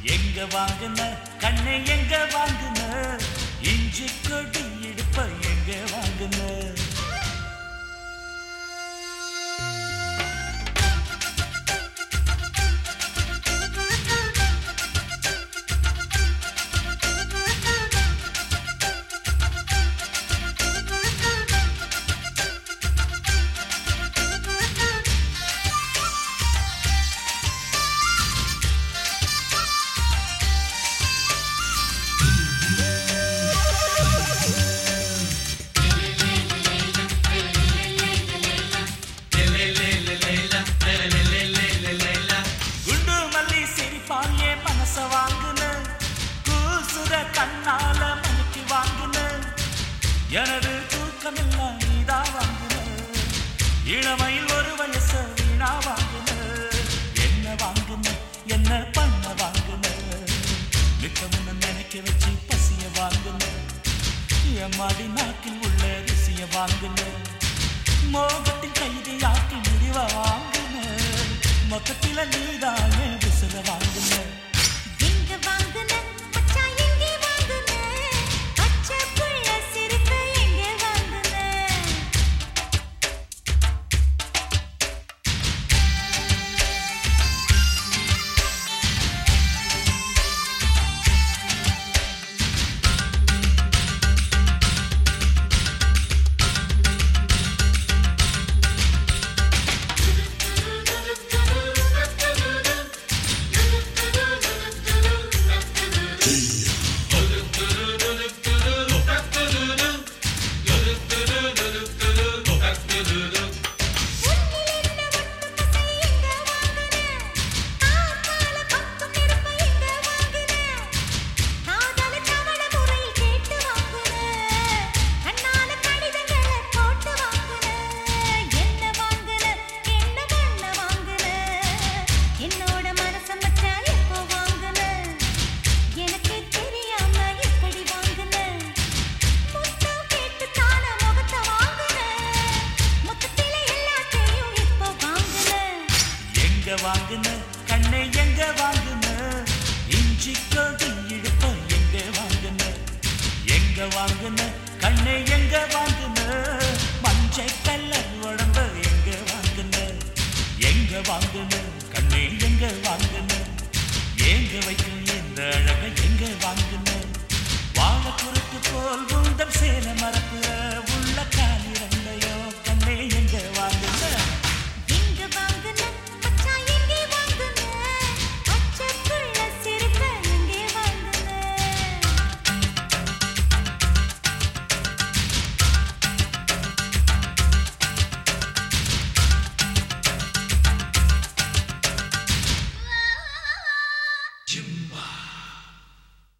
எங்க வாங்குன கண்ணை எங்க வாங்குன இஞ்சி கொடி இடுப்ப எங்க வாங்குன குண்டு மல்லி சிரிப்பால் என் மனச வாங்குன கூசுற கண்ணால மணிக்கு வாங்குன எனது தூக்கமெல்லாம் நீதா வாங்குன இளமையில் ஒரு வயசு வீணா வாங்குன என்ன வாங்குன என்ன பண்ண வாங்குன மிக்க முன்ன நினைக்க வச்சு பசிய வாங்குன என் மாடி நாக்கில் உள்ள ருசிய வாங்குன மோகத்தின் கைதியாக்கி முடிவ வாங்குன மொத்தத்தில நீதானே விசிற வாங்குன எங்க வாங்குன மச்சான் எங்கே வாங்குன பச்சை புள்ள சிரிப்பு எங்கே வாங்குன என்னோட மனச மச்சான் எப்போ வாங்குன எனக்கு தெரியாம எப்படி வாங்குன முத்தம் கேட்டு தான முகத்தை வாங்குன மொத்தத்தில எல்லாத்தையும் இப்போ வாங்குன எங்க வாங்குன கண்ணை எங்க வாங்குன இஞ்சி கொடி இடுப்ப எங்க வாங்குன எங்க வாங்குன கண்ணை எங்க வாங்குன மஞ்சை கல்லர் உடம்ப எங்க வாங்குன எங்க வாங்குன கண்ணை எங்க வாங்குன ஏங்க வைக்கும்